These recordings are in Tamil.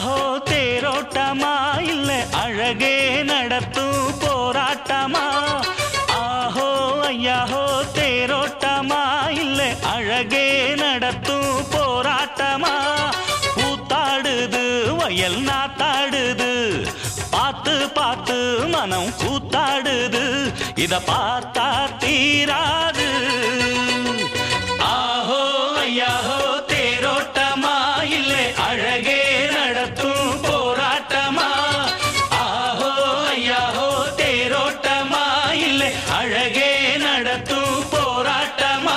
ஐயாஹோ தேரோட்டமா இல்ல அழகே நடத்தும் போராட்டமா ஆஹோ ஐயாஹோ தேரோட்டமா இல்ல அழகே நடத்தும் போராட்டமா கூத்தாடுது வயல் நாத்தாடுது பார்த்து பார்த்து மனம் கூத்தாடுது இத பார்த்தா தீராது ஆஹோ ஐயாஹோ தேரோட்டமா இல்லை அழகே நடத்தும் போராட்டமா ஆஹோ ஐயாஹோ தேரோட்டமா இல்லை அழகே நடத்தும் போராட்டமா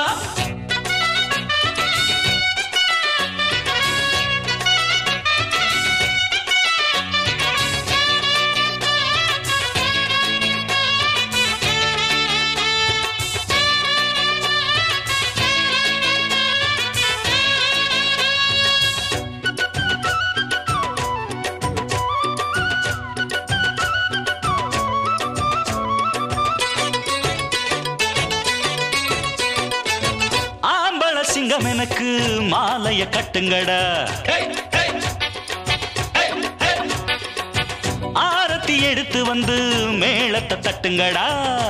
ஆம்பள சிங்கம் எனக்கு மாலைய கட்டுங்கடா ஆரத்தி எடுத்து வந்து மேளத்தை தட்டுங்கடா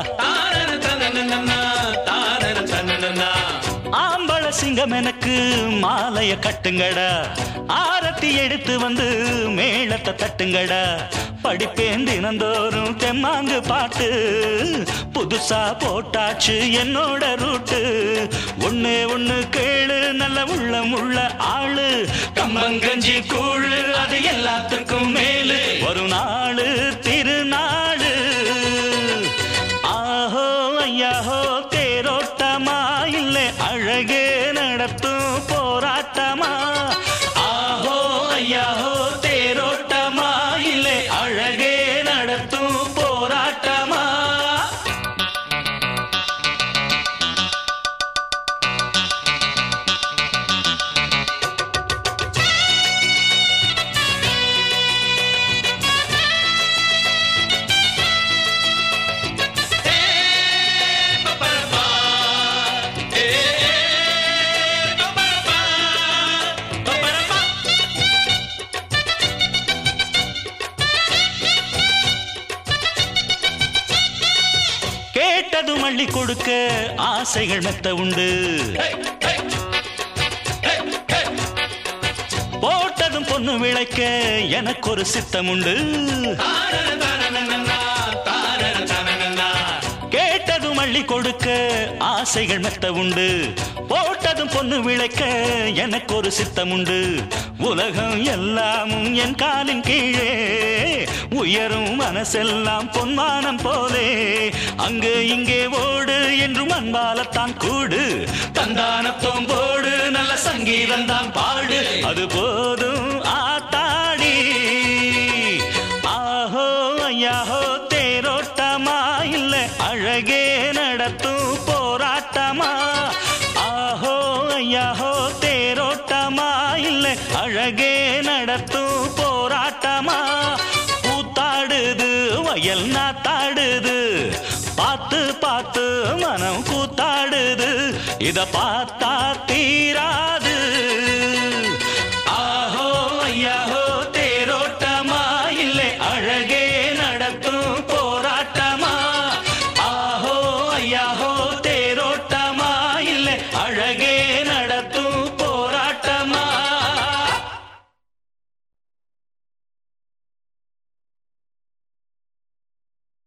ஆம்பள சிங்கம் எனக்கு மாலைய கட்டுங்கடா ஆரத்தி எடுத்து வந்து மேளத்தை தட்டுங்கடா படிப்பேன் தினந்தோறும் தெம்மாங்கு பாட்டு புதுசா போட்டாச்சு என்னோட ரூட்டு ஒண்ணு ஒண்ணு கேளு நல்ல உள்ளம் உள்ள ஆளு கம்பங்கஞ்சி கூழு அது எல்லாத்துக்கும் மேலு ஒரு நாளு திருநாளு ஆஹோ ஐயாஹோ தேரோட்டமா இல்லை அழகே நடத்தும் போராட்டமா ஆஹோ ஐயாஹோ தேரோட்டமா இல்லை அழகே நடத்தும் போராட்டமா கேட்டதும் அள்ளி கொடுக்க ஆசைகள் மெத்த உண்டு போட்டதும் பொண்ணு விளைக்க எனக்கு ஒரு சித்தம் உண்டு கேட்டதும் அள்ளி கொடுக்க ஆசைகள் மெத்த உண்டு போட்டதும் பொண்ணு விளைக்க எனக்கு ஒரு சித்தம் உண்டு உலகம் எல்லாமும் என் காலின் கீழே உயரும் மனசெல்லாம் பொன்மானம் போலே அங்கு இங்கே ஓடு என்றும் அன்பாலத்தான் கூடு தந்தானத்தோம் போடு நல்ல சங்கீதம் தான் பாடு அது போதும் ஆத்தாடி ஆஹோ ஐயாஹோ தேரோட்டமா இல்ல அழகே நடத்தும் போராட்டமா ஆஹோ ஐயாஹோ தேரோட்டமா இல்ல அழகே நடத்தும் போராட்டமா கூத்தாடுது வயல் நாத்தாடுது பார்த்து பார்த்து மனம் கூத்தாடுது இத பார்த்தா தீராது